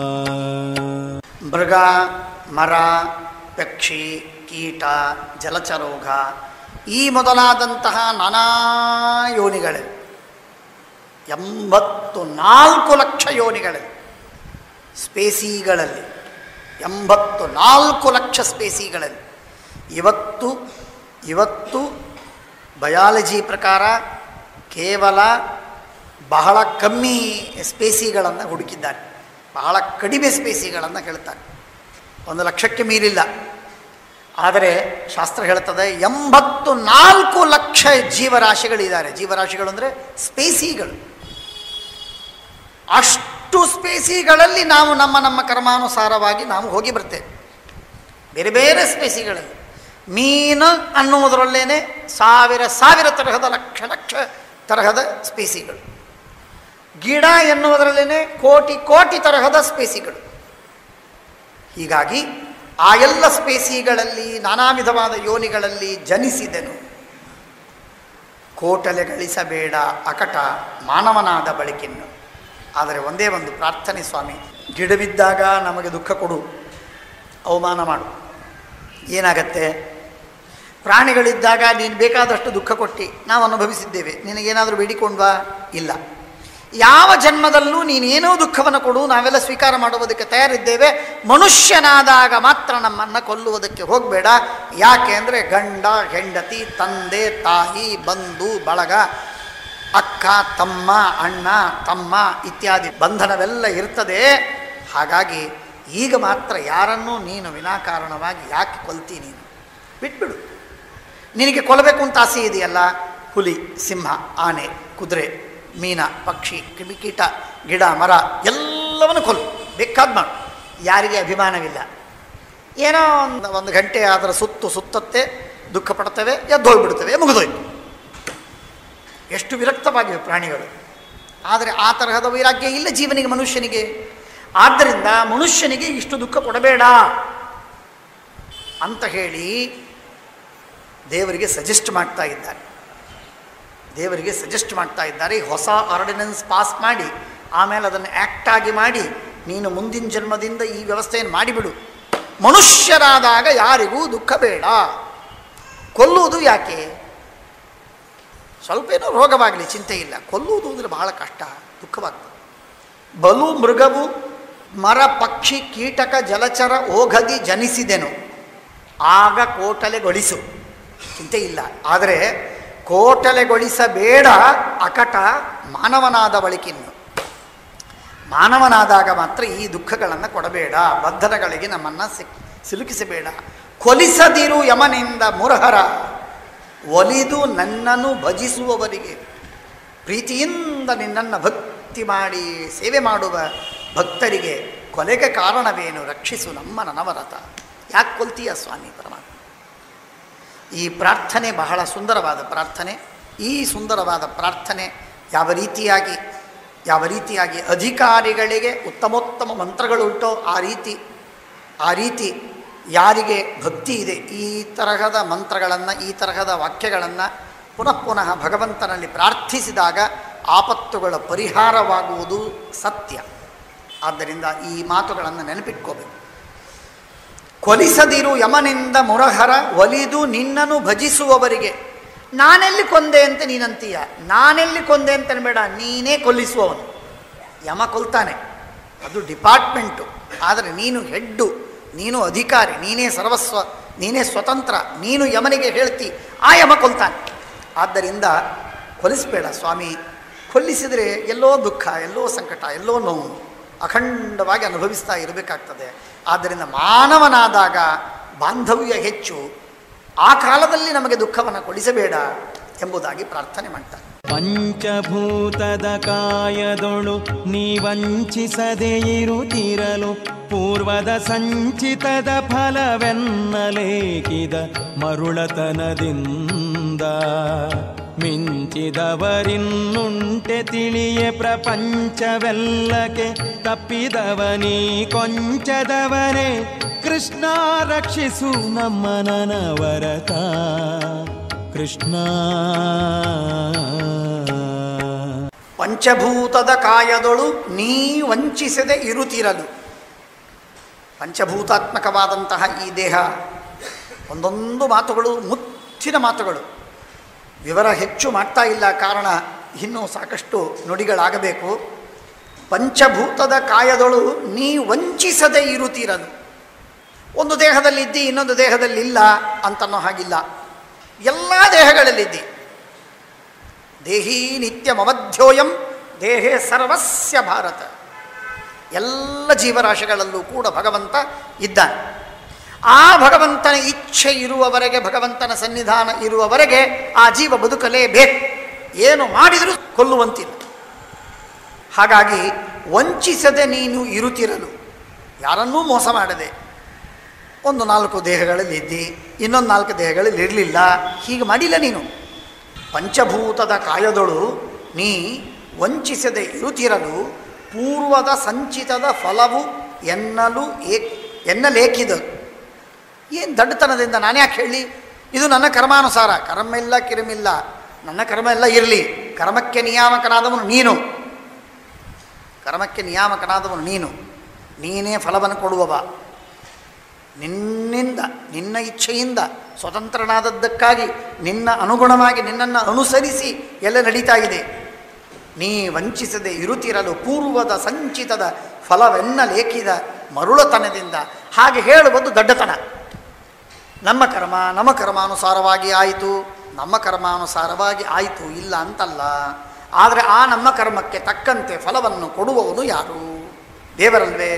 ಮೃಗ ಮರ ಪಕ್ಷಿ ಕೀಟ ಜಲಚರೋಗ ಈ ಮೊದಲಾದಂತಹ ನಾನಾ ಯೋನಿಗಳಲ್ಲಿ ಎಂಬತ್ತು ನಾಲ್ಕು ಲಕ್ಷ ಯೋನಿಗಳಲ್ಲಿ ಸ್ಪೇಸಿಗಳಲ್ಲಿ ಎಂಬತ್ತು ನಾಲ್ಕು ಲಕ್ಷ ಸ್ಪೇಸಿಗಳಲ್ಲಿ ಇವತ್ತು ಇವತ್ತು ಬಯಾಲಜಿ ಪ್ರಕಾರ ಕೇವಲ ಬಹಳ ಕಮ್ಮಿ ಸ್ಪೇಸಿಗಳನ್ನು ಹುಡುಕಿದ್ದಾರೆ ಬಹಳ ಕಡಿಮೆ ಸ್ಪೇಸಿಗಳನ್ನು ಹೇಳ್ತಾರೆ ಒಂದು ಲಕ್ಷಕ್ಕೆ ಮೀರಿಲ್ಲ ಆದರೆ ಶಾಸ್ತ್ರ ಹೇಳ್ತದೆ ಎಂಬತ್ತು ನಾಲ್ಕು ಲಕ್ಷ ಜೀವರಾಶಿಗಳಿದ್ದಾರೆ ಜೀವರಾಶಿಗಳು ಅಂದರೆ ಸ್ಪೇಸಿಗಳು ಅಷ್ಟು ಸ್ಪೇಸಿಗಳಲ್ಲಿ ನಾವು ನಮ್ಮ ನಮ್ಮ ಕರ್ಮಾನುಸಾರವಾಗಿ ನಾವು ಹೋಗಿ ಬರ್ತೇವೆ ಬೇರೆ ಬೇರೆ ಸ್ಪೇಸಿಗಳಲ್ಲಿ ಮೀನು ಅನ್ನುವುದರಲ್ಲೇನೆ ಸಾವಿರ ಸಾವಿರ ತರಹದ ಲಕ್ಷ ಲಕ್ಷ ತರಹದ ಸ್ಪೇಸಿಗಳು ಗಿಡ ಎನ್ನುವುದರಲ್ಲೇನೆ ಕೋಟಿ ಕೋಟಿ ತರಹದ ಸ್ಪೇಸಿಗಳು ಹೀಗಾಗಿ ಆ ಎಲ್ಲ ಸ್ಪೇಸಿಗಳಲ್ಲಿ ನಾನಾ ವಿಧವಾದ ಯೋನಿಗಳಲ್ಲಿ ಜನಿಸಿದೆನು ಕೋಟಲೆ ಗಳಿಸಬೇಡ ಅಕಟ ಮಾನವನಾದ ಬಳಿಕಿನ್ನು ಆದರೆ ಒಂದೇ ಒಂದು ಪ್ರಾರ್ಥನೆ ಸ್ವಾಮಿ ಗಿಡವಿದ್ದಾಗ ನಮಗೆ ದುಃಖ ಕೊಡು ಅವಮಾನ ಮಾಡು ಏನಾಗತ್ತೆ ಪ್ರಾಣಿಗಳಿದ್ದಾಗ ನೀನು ಬೇಕಾದಷ್ಟು ದುಃಖ ಕೊಟ್ಟು ನಾವು ಅನುಭವಿಸಿದ್ದೇವೆ ನಿನಗೇನಾದರೂ ಬೇಡಿಕೊಂಡ್ವಾ ಇಲ್ಲ ಯಾವ ಜನ್ಮದಲ್ಲೂ ನೀನೇನೋ ದುಃಖವನ್ನು ಕೊಡು ನಾವೆಲ್ಲ ಸ್ವೀಕಾರ ಮಾಡುವುದಕ್ಕೆ ತಯಾರಿದ್ದೇವೆ ಮನುಷ್ಯನಾದಾಗ ಮಾತ್ರ ನಮ್ಮನ್ನು ಕೊಲ್ಲುವುದಕ್ಕೆ ಹೋಗಬೇಡ ಯಾಕೆ ಅಂದರೆ ಗಂಡ ಹೆಂಡತಿ ತಂದೆ ತಾಯಿ ಬಂಧು ಬಳಗ ಅಕ್ಕ ತಮ್ಮ ಅಣ್ಣ ತಮ್ಮ ಇತ್ಯಾದಿ ಬಂಧನವೆಲ್ಲ ಇರ್ತದೆ ಹಾಗಾಗಿ ಈಗ ಮಾತ್ರ ಯಾರನ್ನೂ ನೀನು ವಿನಾಕಾರಣವಾಗಿ ಯಾಕೆ ಕೊಲ್ತಿ ನೀನು ಬಿಟ್ಬಿಡು ನಿನಗೆ ಕೊಲ್ಲಬೇಕು ಅಂತ ಆಸೆ ಇದೆಯಲ್ಲ ಹುಲಿ ಸಿಂಹ ಆನೆ ಕುದುರೆ ಮೀನ ಪಕ್ಷಿ ಕ್ರಿಮಿಕೀಟ ಗಿಡ ಮರ ಎಲ್ಲವನ್ನು ಕೊಲ್ಲು ಬೇಕಾದ ಮಾಡು ಯಾರಿಗೆ ಅಭಿಮಾನವಿಲ್ಲ ಏನೋ ಒಂದು ಒಂದು ಗಂಟೆ ಅದರ ಸುತ್ತು ಸುತ್ತತ್ತೆ ದುಃಖ ಪಡ್ತವೆ ಎದ್ದೋಗ್ಬಿಡ್ತವೆ ಮುಗಿದೋಯ್ತು ಎಷ್ಟು ವಿರಕ್ತವಾಗಿವೆ ಪ್ರಾಣಿಗಳು ಆದರೆ ಆ ತರಹದ ವೈರಾಗ್ಯ ಇಲ್ಲ ಜೀವನಿಗೆ ಮನುಷ್ಯನಿಗೆ ಆದ್ದರಿಂದ ಮನುಷ್ಯನಿಗೆ ಇಷ್ಟು ದುಃಖ ಕೊಡಬೇಡ ಅಂತ ಹೇಳಿ ದೇವರಿಗೆ ಸಜೆಸ್ಟ್ ಮಾಡ್ತಾ ಇದ್ದಾರೆ ದೇವರಿಗೆ ಸಜೆಸ್ಟ್ ಮಾಡ್ತಾ ಇದ್ದಾರೆ ಈ ಹೊಸ ಆರ್ಡಿನೆನ್ಸ್ ಪಾಸ್ ಮಾಡಿ ಆಮೇಲೆ ಅದನ್ನು ಆ್ಯಕ್ಟ್ ಆಗಿ ಮಾಡಿ ನೀನು ಮುಂದಿನ ಜನ್ಮದಿಂದ ಈ ವ್ಯವಸ್ಥೆಯನ್ನು ಮಾಡಿಬಿಡು ಮನುಷ್ಯರಾದಾಗ ಯಾರಿಗೂ ದುಃಖ ಬೇಡ ಕೊಲ್ಲುವುದು ಯಾಕೆ ಸ್ವಲ್ಪ ಏನೋ ರೋಗವಾಗಲಿ ಚಿಂತೆ ಇಲ್ಲ ಕೊಲ್ಲುವುದು ಅಂದರೆ ಬಹಳ ಕಷ್ಟ ದುಃಖವಾಗ್ತದೆ ಬಲು ಮೃಗವು ಮರ ಪಕ್ಷಿ ಕೀಟಕ ಜಲಚರ ಓಘದಿ ಜನಿಸಿದೆನು ಆಗ ಕೋಟಲೆಗೊಳಿಸು ಚಿಂತೆ ಇಲ್ಲ ಆದರೆ ಕೋಟಲೆಗೊಳಿಸಬೇಡ ಅಕಟ ಮಾನವನಾದ ಬಳಿಕಿನ್ನು ಮಾನವನಾದಾಗ ಮಾತ್ರ ಈ ದುಃಖಗಳನ್ನು ಕೊಡಬೇಡ ಬಂಧನಗಳಿಗೆ ನಮ್ಮನ್ನು ಸಿಕ್ ಸಿಲುಕಿಸಬೇಡ ಕೊಲಿಸದಿರು ಯಮನಿಂದ ಮುರಹರ ಒಲಿದು ನನ್ನನ್ನು ಭಜಿಸುವವರಿಗೆ ಪ್ರೀತಿಯಿಂದ ನಿನ್ನನ್ನು ಭಕ್ತಿ ಮಾಡಿ ಸೇವೆ ಮಾಡುವ ಭಕ್ತರಿಗೆ ಕೊಲೆಗೆ ಕಾರಣವೇನು ರಕ್ಷಿಸು ನಮ್ಮ ನನವರತ ಯಾಕೆ ಕೊಲ್ತೀಯ ಸ್ವಾಮಿ ಪರಮಾತ್ಮ ಈ ಪ್ರಾರ್ಥನೆ ಬಹಳ ಸುಂದರವಾದ ಪ್ರಾರ್ಥನೆ ಈ ಸುಂದರವಾದ ಪ್ರಾರ್ಥನೆ ಯಾವ ರೀತಿಯಾಗಿ ಯಾವ ರೀತಿಯಾಗಿ ಅಧಿಕಾರಿಗಳಿಗೆ ಉತ್ತಮೋತ್ತಮ ಮಂತ್ರಗಳುಂಟೋ ಆ ರೀತಿ ಆ ರೀತಿ ಯಾರಿಗೆ ಭಕ್ತಿ ಇದೆ ಈ ತರಹದ ಮಂತ್ರಗಳನ್ನು ಈ ತರಹದ ವಾಕ್ಯಗಳನ್ನು ಪುನಃ ಪುನಃ ಭಗವಂತನಲ್ಲಿ ಪ್ರಾರ್ಥಿಸಿದಾಗ ಆಪತ್ತುಗಳ ಪರಿಹಾರವಾಗುವುದು ಸತ್ಯ ಆದ್ದರಿಂದ ಈ ಮಾತುಗಳನ್ನು ನೆನಪಿಟ್ಕೋಬೇಕು ಕೊಲಿಸದಿರು ಯಮನಿಂದ ಮುರಹರ ಒಲಿದು ನಿನ್ನನ್ನು ಭಜಿಸುವವರಿಗೆ ನಾನೆಲ್ಲಿ ಕೊಂದೆ ಅಂತ ನೀನಂತೀಯ ನಾನೆಲ್ಲಿ ಕೊಂದೆ ಅಂತ ಅನ್ಬೇಡ ನೀನೇ ಕೊಲ್ಲಿಸುವವನು ಯಮ ಕೊಲ್ತಾನೆ ಅದು ಡಿಪಾರ್ಟ್ಮೆಂಟು ಆದರೆ ನೀನು ಹೆಡ್ಡು ನೀನು ಅಧಿಕಾರಿ ನೀನೇ ಸರ್ವಸ್ವ ನೀನೇ ಸ್ವತಂತ್ರ ನೀನು ಯಮನಿಗೆ ಹೇಳ್ತಿ ಆ ಯಮ ಕೊಲ್ತಾನೆ ಆದ್ದರಿಂದ ಕೊಲಿಸಬೇಡ ಸ್ವಾಮಿ ಕೊಲ್ಲಿಸಿದರೆ ಎಲ್ಲೋ ದುಃಖ ಎಲ್ಲೋ ಸಂಕಟ ಎಲ್ಲೋ ನೋವು ಅಖಂಡವಾಗಿ ಅನುಭವಿಸ್ತಾ ಇರಬೇಕಾಗ್ತದೆ ಆದ್ದರಿಂದ ಮಾನವನಾದಾಗ ಬಾಂಧವ್ಯ ಹೆಚ್ಚು ಆ ಕಾಲದಲ್ಲಿ ನಮಗೆ ದುಃಖವನ್ನು ಕೊಡಿಸಬೇಡ ಎಂಬುದಾಗಿ ಪ್ರಾರ್ಥನೆ ಮಾಡ್ತಾರೆ ಪಂಚಭೂತದ ಕಾಯದೊಳು ನೀವಂಚಿಸದೆ ಇರುತ್ತಿರಲು ಪೂರ್ವದ ಸಂಚಿತದ ಫಲವೆನ್ನಲೇಕಿದ ಮರುಳತನದಿಂದ ಮಿಂಚಿದವರಿನ್ನುಂಟೆ ತಿಳಿಯೆ ಪ್ರಪಂಚವೆಲ್ಲಕ್ಕೆ ತಪ್ಪಿದವನೀ ಕೊಂಚದವನೇ ಕೃಷ್ಣ ರಕ್ಷಿಸು ನಮ್ಮ ನನವರತ ಕೃಷ್ಣ ಪಂಚಭೂತದ ಕಾಯದೊಳು ನೀ ವಂಚಿಸದೆ ಇರುತ್ತಿರಲು ಪಂಚಭೂತಾತ್ಮಕವಾದಂತಹ ಈ ದೇಹ ಒಂದೊಂದು ಮಾತುಗಳು ಮುತ್ತಿನ ಮಾತುಗಳು ವಿವರ ಹೆಚ್ಚು ಮಾಡ್ತಾ ಇಲ್ಲ ಕಾರಣ ಇನ್ನೂ ಸಾಕಷ್ಟು ನುಡಿಗಳಾಗಬೇಕು ಪಂಚಭೂತದ ಕಾಯದೊಳು ನೀ ವಂಚಿಸದೆ ಇರುತ್ತಿರಲು ಒಂದು ದೇಹದಲ್ಲಿದ್ದಿ ಇನ್ನೊಂದು ದೇಹದಲ್ಲಿಲ್ಲ ಅಂತನ್ನೋ ಹಾಗಿಲ್ಲ ಎಲ್ಲ ದೇಹಗಳಲ್ಲಿದ್ದಿ ದೇಹಿ ನಿತ್ಯಮವಧ್ಯೋಯಂ ದೇಹೇ ಸರ್ವಸ್ಯ ಭಾರತ ಎಲ್ಲ ಜೀವರಾಶಿಗಳಲ್ಲೂ ಕೂಡ ಭಗವಂತ ಇದ್ದಾನೆ ಆ ಭಗವಂತನ ಇಚ್ಛೆ ಇರುವವರೆಗೆ ಭಗವಂತನ ಸನ್ನಿಧಾನ ಇರುವವರೆಗೆ ಆ ಜೀವ ಬದುಕಲೇಬೇಕು ಏನು ಮಾಡಿದರೂ ಕೊಲ್ಲುವಂತಿಲ್ಲ ಹಾಗಾಗಿ ವಂಚಿಸದೆ ನೀನು ಇರುತ್ತಿರಲು ಯಾರನ್ನೂ ಮೋಸ ಮಾಡದೆ ಒಂದು ನಾಲ್ಕು ದೇಹಗಳಲ್ಲಿ ಇದ್ದಿ ಇನ್ನೊಂದು ನಾಲ್ಕು ದೇಹಗಳಲ್ಲಿ ಇರಲಿಲ್ಲ ಹೀಗೆ ಮಾಡಿಲ್ಲ ನೀನು ಪಂಚಭೂತದ ಕಾಯದೊಳು ನೀ ವಂಚಿಸದೆ ಇರುತ್ತಿರಲು ಪೂರ್ವದ ಸಂಚಿತದ ಫಲವು ಎನ್ನಲು ಏಕ್ ಎನ್ನಲೇಕಿದು ಏನು ದಡ್ಡತನದಿಂದ ನಾನು ಯಾಕೆ ಹೇಳಿ ಇದು ನನ್ನ ಕರ್ಮಾನುಸಾರ ಕರ್ಮೆಲ್ಲ ಕಿರಮಿಲ್ಲ ನನ್ನ ಕರ್ಮ ಎಲ್ಲ ಇರಲಿ ಕರ್ಮಕ್ಕೆ ನಿಯಾಮಕನಾದವನು ನೀನು ಕರ್ಮಕ್ಕೆ ನಿಯಾಮಕನಾದವನು ನೀನು ನೀನೇ ಫಲವನ್ನು ಕೊಡುವವ ನಿನ್ನಿಂದ ನಿನ್ನ ಇಚ್ಛೆಯಿಂದ ಸ್ವತಂತ್ರನಾದದ್ದಕ್ಕಾಗಿ ನಿನ್ನ ಅನುಗುಣವಾಗಿ ನಿನ್ನನ್ನು ಅನುಸರಿಸಿ ಎಲ್ಲ ನಡೀತಾ ಇದೆ ನೀ ವಂಚಿಸದೆ ಇರುತ್ತಿರಲು ಪೂರ್ವದ ಸಂಚಿತದ ಫಲವೆನ್ನಲೇಕಿದ ಮರುಳತನದಿಂದ ಹಾಗೆ ಹೇಳುವುದು ದಡ್ಡತನ ನಮ್ಮ ಕರ್ಮ ನಮ್ಮ ಕರ್ಮಾನುಸಾರವಾಗಿ ಆಯಿತು ನಮ್ಮ ಕರ್ಮಾನುಸಾರವಾಗಿ ಆಯಿತು ಇಲ್ಲ ಅಂತಲ್ಲ ಆದರೆ ಆ ನಮ್ಮ ಕರ್ಮಕ್ಕೆ ತಕ್ಕಂತೆ ಫಲವನ್ನು ಕೊಡುವವನು ಯಾರು ದೇವರಲ್ವೇ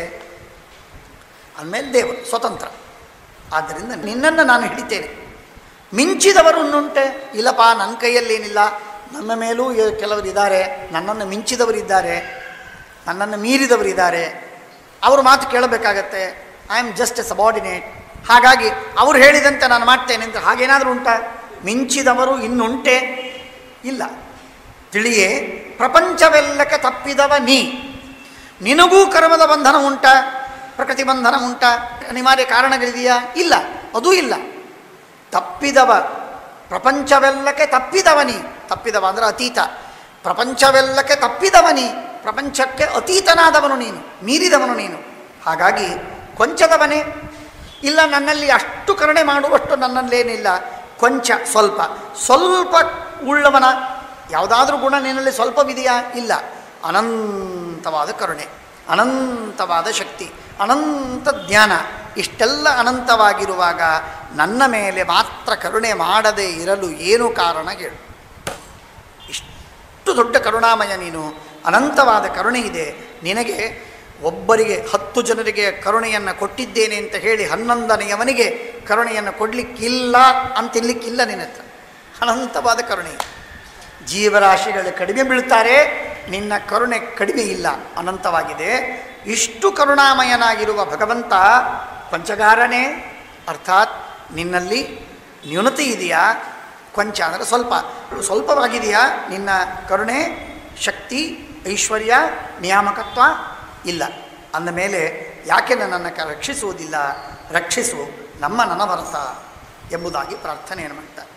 ಅಂದಮೇಲೆ ದೇವರು ಸ್ವತಂತ್ರ ಆದ್ದರಿಂದ ನಿನ್ನನ್ನು ನಾನು ಹಿಡಿತೇನೆ ಮಿಂಚಿದವರನ್ನುಂಟೆ ಇಲ್ಲಪ್ಪ ನನ್ನ ಕೈಯಲ್ಲೇನಿಲ್ಲ ನನ್ನ ಮೇಲೂ ಎ- ಕೆಲವರಿದ್ದಾರೆ ನನ್ನನ್ನು ಮಿಂಚಿದವರಿದ್ದಾರೆ ನನ್ನನ್ನು ಮೀರಿದವರಿದ್ದಾರೆ ಅವ್ರ ಮಾತು ಕೇಳಬೇಕಾಗತ್ತೆ I am just a subordinate ಹಾಗಾಗಿ ಅವ್ರು ಹೇಳಿದಂತೆ ನಾನು ಮಾಡ್ತೇನೆ ಅಂತ ಹಾಗೇನಾದರೂ ಉಂಟಾ ಮಿಂಚಿದವರು ಇನ್ನುಂಟೆ ಇಲ್ಲ ತಿಳಿಯೇ ಪ್ರಪಂಚವೆಲ್ಲಕ್ಕೆ ತಪ್ಪಿದವ ನೀ ನಿನಗೂ ಕರ್ಮದ ಬಂಧನ ಉಂಟ ಪ್ರಕೃತಿ ಬಂಧನ ಉಂಟ ಅನಿವಾರ್ಯ ಕಾರಣಗಳಿದೆಯಾ ಇಲ್ಲ ಅದೂ ಇಲ್ಲ ತಪ್ಪಿದವ ಪ್ರಪಂಚವೆಲ್ಲಕ್ಕೆ ತಪ್ಪಿದವನಿ ತಪ್ಪಿದವ ಅಂದರೆ ಅತೀತ ಪ್ರಪಂಚವೆಲ್ಲಕ್ಕೆ ತಪ್ಪಿದವನಿ ಪ್ರಪಂಚಕ್ಕೆ ಅತೀತನಾದವನು ನೀನು ಮೀರಿದವನು ನೀನು ಹಾಗಾಗಿ ಕೊಂಚದವನೇ ಇಲ್ಲ ನನ್ನಲ್ಲಿ ಅಷ್ಟು ಕರುಣೆ ಮಾಡುವಷ್ಟು ನನ್ನಲ್ಲೇನಿಲ್ಲ ಕೊಂಚ ಸ್ವಲ್ಪ ಸ್ವಲ್ಪ ಉಳ್ಳವನ ಯಾವುದಾದ್ರೂ ಗುಣ ನಿನ್ನಲ್ಲಿ ಸ್ವಲ್ಪವಿದೆಯಾ ಇಲ್ಲ ಅನಂತವಾದ ಕರುಣೆ ಅನಂತವಾದ ಶಕ್ತಿ ಅನಂತ ಜ್ಞಾನ ಇಷ್ಟೆಲ್ಲ ಅನಂತವಾಗಿರುವಾಗ ನನ್ನ ಮೇಲೆ ಮಾತ್ರ ಕರುಣೆ ಮಾಡದೇ ಇರಲು ಏನು ಕಾರಣ ಹೇಳು ಇಷ್ಟು ದೊಡ್ಡ ಕರುಣಾಮಯ ನೀನು ಅನಂತವಾದ ಕರುಣೆ ಇದೆ ನಿನಗೆ ಒಬ್ಬರಿಗೆ ಹತ್ತು ಜನರಿಗೆ ಕರುಣೆಯನ್ನು ಕೊಟ್ಟಿದ್ದೇನೆ ಅಂತ ಹೇಳಿ ಹನ್ನೊಂದನೆಯವನಿಗೆ ಕರುಣೆಯನ್ನು ಕೊಡಲಿಕ್ಕಿಲ್ಲ ಅಂತಿರ್ಲಿಕ್ಕಿಲ್ಲ ನಿನ್ನ ಹತ್ರ ಅನಂತವಾದ ಕರುಣೆ ಇದೆ. ಜೀವರಾಶಿಗಳು ಕಡಿಮೆ ಬೀಳ್ತಾರೆ ನಿನ್ನ ಕರುಣೆ ಕಡಿಮೆ ಇಲ್ಲ ಅನಂತವಾಗಿದೆ ಇಷ್ಟು ಕರುಣಾಮಯನಾಗಿರುವ ಭಗವಂತ ಕೊಂಚಗಾರನೇ ಅರ್ಥಾತ್ ನಿನ್ನಲ್ಲಿ ನ್ಯೂನತೆ ಇದೆಯಾ ಕೊಂಚ ಅಂದರೆ ಸ್ವಲ್ಪ ಸ್ವಲ್ಪವಾಗಿದೆಯಾ ನಿನ್ನ ಕರುಣೆ ಶಕ್ತಿ ಐಶ್ವರ್ಯ ನಿಯಾಮಕತ್ವ ಇಲ್ಲ ಅಂದ ಮೇಲೆ ಯಾಕೆ ನನ್ನನ್ನು ಕ- ರಕ್ಷಿಸುವುದಿಲ್ಲ ರಕ್ಷಿಸು ನಮ್ಮ ನನವರತ ಎಂಬುದಾಗಿ ಪ್ರಾರ್ಥನೆಯನ್ನು ಮಾಡ್ತಾರೆ